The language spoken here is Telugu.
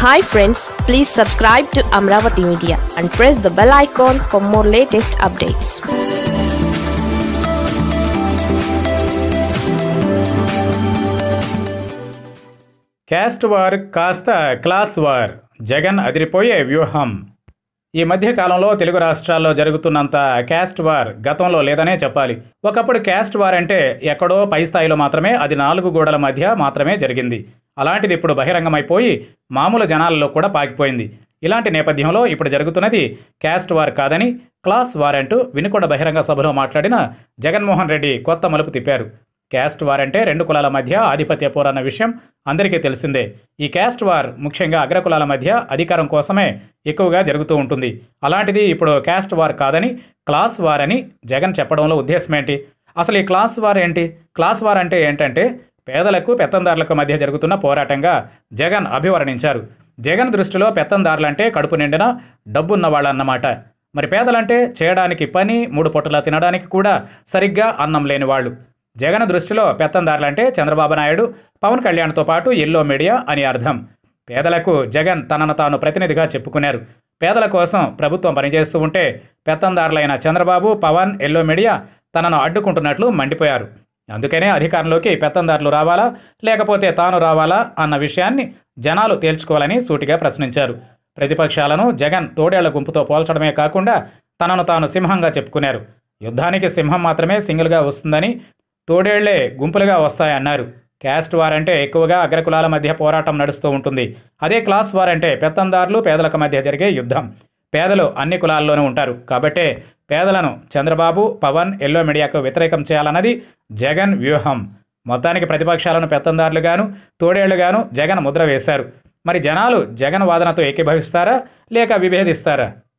hi friends please subscribe to Amaravati media and press the bell icon for more latest updates caste war కాస్త క్లాస్ వార్ జగన్ అదిరిపోయే వ్యూహం ఈ మధ్య కాలంలో తెలుగు రాష్ట్రాల్లో జరుగుతున్నంత క్యాస్ట్ వార్ గతంలో లేదనే చెప్పాలి ఒకప్పుడు క్యాస్ట్ వార్ అంటే ఎక్కడో పై స్థాయిలో మాత్రమే అది నాలుగు గోడల మధ్య మాత్రమే జరిగింది అలాంటిది ఇప్పుడు బహిరంగమైపోయి మామూలు జనాలలో కూడా పాకిపోయింది ఇలాంటి నేపథ్యంలో ఇప్పుడు జరుగుతున్నది క్యాస్ట్ వార్ కాదని క్లాస్ వార్ అంటూ వినుకొండ బహిరంగ సభలో మాట్లాడిన జగన్మోహన్ రెడ్డి కొత్త మలుపు తిప్పారు క్యాస్ట్ వార్ అంటే రెండు కులాల మధ్య ఆధిపత్య పోరన్న విషయం అందరికీ తెలిసిందే ఈ క్యాస్ట్ వార్ ముఖ్యంగా అగ్రకులాల మధ్య అధికారం కోసమే ఎక్కువగా జరుగుతూ ఉంటుంది అలాంటిది ఇప్పుడు క్యాస్ట్ వార్ కాదని క్లాస్ వార్ అని జగన్ చెప్పడంలో ఉద్దేశం ఏంటి అసలు ఈ క్లాస్ వార్ ఏంటి క్లాస్ వార్ అంటే ఏంటంటే పేదలకు పెత్తందారులకు మధ్య జరుగుతున్న పోరాటంగా జగన్ అభివర్ణించారు జగన్ దృష్టిలో పెత్తందారులంటే కడుపు నిండిన డబ్బున్న వాళ్ళన్నమాట మరి పేదలంటే చేయడానికి పని మూడు పొట్టలా తినడానికి కూడా సరిగ్గా అన్నం లేని వాళ్ళు జగన్ దృష్టిలో పెత్తందారులంటే చంద్రబాబు నాయుడు పవన్ కళ్యాణ్తో పాటు ఎల్లో మీడియా అని అర్థం పేదలకు జగన్ తనను తాను ప్రతినిధిగా చెప్పుకున్నారు పేదల కోసం ప్రభుత్వం పనిచేస్తూ ఉంటే పెత్తందారులైన చంద్రబాబు పవన్ ఎల్లో మీడియా తనను అడ్డుకుంటున్నట్లు మండిపోయారు అందుకనే అధికారంలోకి పెత్తందారులు రావాలా లేకపోతే తాను రావాలా అన్న విషయాన్ని జనాలు తేల్చుకోవాలని సూటిగా ప్రశ్నించారు ప్రతిపక్షాలను జగన్ తోడేళ్ల గుంపుతో పోల్చడమే కాకుండా తనను తాను సింహంగా చెప్పుకున్నారు యుద్ధానికి సింహం మాత్రమే సింగిల్గా వస్తుందని తోడేళ్లే గుంపులుగా వస్తాయన్నారు క్యాస్ట్ వార్ అంటే ఎక్కువగా అగ్రకులాల మధ్య పోరాటం నడుస్తూ ఉంటుంది అదే క్లాస్ వార్ అంటే పెత్తందారులు పేదలకు మధ్య జరిగే యుద్ధం పేదలు అన్ని కులాల్లోనూ ఉంటారు కాబట్టే పేదలను చంద్రబాబు పవన్ ఎల్లో మీడియాకు వ్యతిరేకం చేయాలన్నది జగన్ వ్యూహం మొత్తానికి ప్రతిపక్షాలను పెత్తందారులుగాను తోడేళ్లుగాను జగన్ ముద్ర వేశారు మరి జనాలు జగన్ వాదనతో ఏకీభవిస్తారా లేక విభేదిస్తారా